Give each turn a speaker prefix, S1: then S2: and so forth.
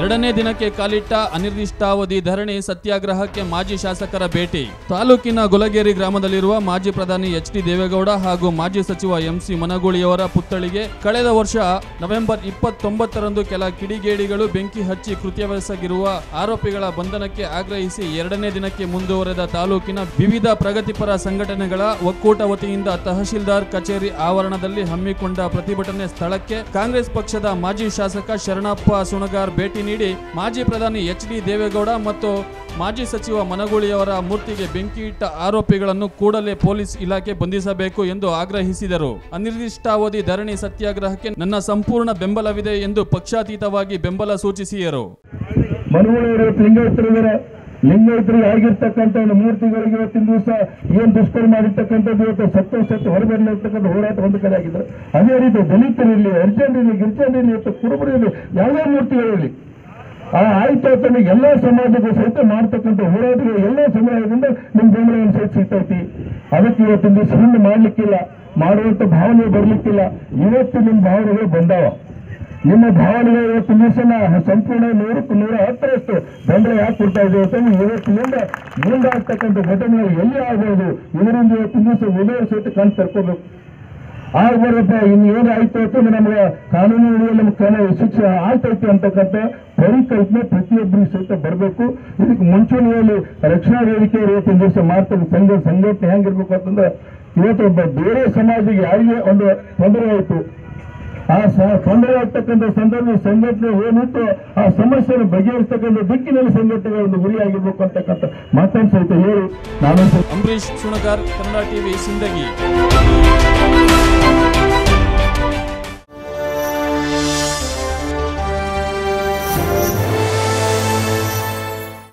S1: ಎರಡನೇ ದಿನಕ್ಕೆ ಕಾಲಿಟ್ಟ ಅನಿರ್ದಿಷ್ಟಾವಧಿ ಧರಣಿ ಸತ್ಯಾಗ್ರಹಕ್ಕೆ ಮಾಜಿ ಶಾಸಕರ ಭೇಟಿ ತಾಲೂಕಿನ ಗುಲಗೇರಿ ಗ್ರಾಮದಲ್ಲಿರುವ ಮಾಜಿ ಪ್ರಧಾನಿ ಎಚ್ ಡಿ ದೇವೇಗೌಡ ಹಾಗೂ ಮಾಜಿ ಸಚಿವ ಎಂಸಿ ಮನಗೂಳಿಯವರ ಪುತ್ಥಳಿಗೆ ಕಳೆದ ವರ್ಷ ನವೆಂಬರ್ ಇಪ್ಪತ್ತೊಂಬತ್ತರಂದು ಕೆಲ ಕಿಡಿಗೇಡಿಗಳು ಬೆಂಕಿ ಹಚ್ಚಿ ಕೃತ್ಯವೆಸಗಿರುವ ಆರೋಪಿಗಳ ಬಂಧನಕ್ಕೆ ಆಗ್ರಹಿಸಿ ಎರಡನೇ ದಿನಕ್ಕೆ ಮುಂದುವರೆದ ತಾಲೂಕಿನ ವಿವಿಧ ಪ್ರಗತಿಪರ ಸಂಘಟನೆಗಳ ಒಕ್ಕೂಟ ವತಿಯಿಂದ ತಹಶೀಲ್ದಾರ್ ಕಚೇರಿ ಆವರಣದಲ್ಲಿ ಹಮ್ಮಿಕೊಂಡ ಪ್ರತಿಭಟನೆ ಸ್ಥಳಕ್ಕೆ ಕಾಂಗ್ರೆಸ್ ಪಕ್ಷದ ಮಾಜಿ ಶಾಸಕ ಶರಣಪ್ಪ ಸುಣಗಾರ್ ಭೇಟಿ ನೀಡಿ ಮಾಜಿ ಪ್ರಧಾನಿ ಎಚ್ ಡಿ ದೇವೇಗೌಡ ಮತ್ತು ಮಾಜಿ ಸಚಿವ ಮನಗೂಳಿಯವರ ಮೂರ್ತಿಗೆ ಬೆಂಕಿ ಇಟ್ಟ ಆರೋಪಿಗಳನ್ನು ಕೂಡಲೇ ಪೊಲೀಸ್ ಇಲಾಖೆ ಬಂಧಿಸಬೇಕು ಎಂದು ಆಗ್ರಹಿಸಿದರು ಅನಿರ್ದಿಷ್ಟಾವಧಿ ಧರಣಿ ಸತ್ಯಾಗ್ರಹಕ್ಕೆ ನನ್ನ ಸಂಪೂರ್ಣ ಬೆಂಬಲವಿದೆ ಎಂದು ಪಕ್ಷಾತೀತವಾಗಿ ಬೆಂಬಲ ಸೂಚಿಸಿದರು
S2: ಮನುಗಳು ಇವತ್ತು ಲಿಂಗಾಯತರಿದ್ದಾರೆ ಲಿಂಗಾಯತರಿಗೆ ಆಗಿರ್ತಕ್ಕಂಥ ಒಂದು ಮೂರ್ತಿಗಳಿಗೆ ಇವತ್ತಿನ ದಿವಸ ಏನ್ ದುಷ್ಕರ್ಮ ಮಾಡಿರ್ತಕ್ಕಂಥದ್ದು ಇವತ್ತು ಸತ್ತು ಸತ್ತು ಹೊರಬರಲಿರ್ತಕ್ಕಂಥ ಹೋರಾಟ ಒಂದು ಕಡೆ ಆಗಿದ್ರೆ ಅದೇ ರೀತಿ ದಲಿತರಿರಲಿ ಅರ್ಜನರಿರಲಿ ಗಿರಿಜನರಿರಲಿ ಇವತ್ತು ಕುರುಬರಿರಲಿ ಯಾವುದೇ ಮೂರ್ತಿಗಳಿರಲಿ ಆ ಆಯ್ತು ಅಂತಂದ್ರೆ ಎಲ್ಲ ಸಮಾಜಕ್ಕೂ ಸಹಿತ ಮಾಡ್ತಕ್ಕಂಥ ಹೋರಾಟಗಳು ಎಲ್ಲ ಸಮುದಾಯದಿಂದ ನಿಮ್ ಬೆಂಬಲವನ್ನು ಸಹಿತ ಸಿಗ್ತೈತಿ ಅದಕ್ಕೆ ಇವತ್ತಿನ ದಿವಸ ಹಿಂದೆ ಮಾಡ್ಲಿಕ್ಕಿಲ್ಲ ಮಾಡುವಂತ ಭಾವನೆ ಬರ್ಲಿಕ್ಕಿಲ್ಲ ಇವತ್ತು ನಿಮ್ ಭಾವನೆಗಳು ಬಂದಾವ ನಿಮ್ಮ ಭಾವನೆಗಳು ಇವತ್ತು ದಿವಸನ ಸಂಪೂರ್ಣ ನೂರಕ್ಕೂ ನೂರ ಹತ್ತರಷ್ಟು ಬೆಂಬಲ ಯಾಕೆ ಕೊಡ್ತಾ ಇದ್ದೇವೆ ಅಂತಂದ್ರೆ ಇವತ್ತಿನಿಂದ ಮುಂದಾಗ್ತಕ್ಕಂಥ ಘಟನೆಗಳು ಎಲ್ಲಿ ಆಗ್ಬೋದು ಇದರಿಂದ ಇವತ್ತಿನ ದಿವಸ ಉದಯ ಸಹಿತ ಕಣ್ ತರ್ಕೋಬೇಕು ಆಗ್ಬಾರಪ್ಪ ಇನ್ನು ಏನಾಯ್ತು ಅಂತಂದ್ರೆ ನಮ್ಗೆ ಕಾನೂನು ಅಡಿಯಲ್ಲಿ ನಮ್ಗೆ ಕಾನ ಶಿಕ್ಷೆ ಆಗ್ತೈತೆ ಅಂತಕ್ಕಂಥ ಪರಿಕಲ್ಪನೆ ಪ್ರತಿಯೊಬ್ಬರಿಗೂ ಸಹಿತ ಬರಬೇಕು ಇದಕ್ಕೆ ಮುಂಚೂಣಿಯಲ್ಲಿ ರಕ್ಷಣಾ ವೇದಿಕೆ ಇವತ್ತಿನ ದಿವಸ ಮಾಡ್ತಕ್ಕ ಸಂಘ ಸಂಘಟನೆ ಹೆಂಗಿರ್ಬೇಕು ಅಂತಂದ್ರೆ ಇವತ್ತು ಒಬ್ಬ ಬೇರೆ ಸಮಾಜಕ್ಕೆ ಯಾರಿಗೆ ಒಂದು ತೊಂದರೆ ಆಯಿತು ಆ ಸ- ತೊಂದರೆ ಆಗ್ತಕ್ಕಂಥ ಸಂದರ್ಭ ಸಂಘಟನೆ ಏನಿತ್ತು ಆ ಸಮಸ್ಯೆಯನ್ನು ಬಗೆಹರಿಸ್ತಕ್ಕಂಥ ದಿಕ್ಕಿನಲ್ಲಿ ಸಂಘಟನೆಗಳ ಒಂದು ಗುರಿಯಾಗಿರ್ಬೇಕು ಅಂತಕ್ಕಂಥ ಮಾತನ್ನು ಸಹಿತ ಹೇಳಿ ನಾನು ಸಹಿತ
S1: ಅಂಬರೀಶ್ ಸುಣಗಾರ್ ಕನ್ನಡ ಟಿವಿ ಸಿಂದಗಿ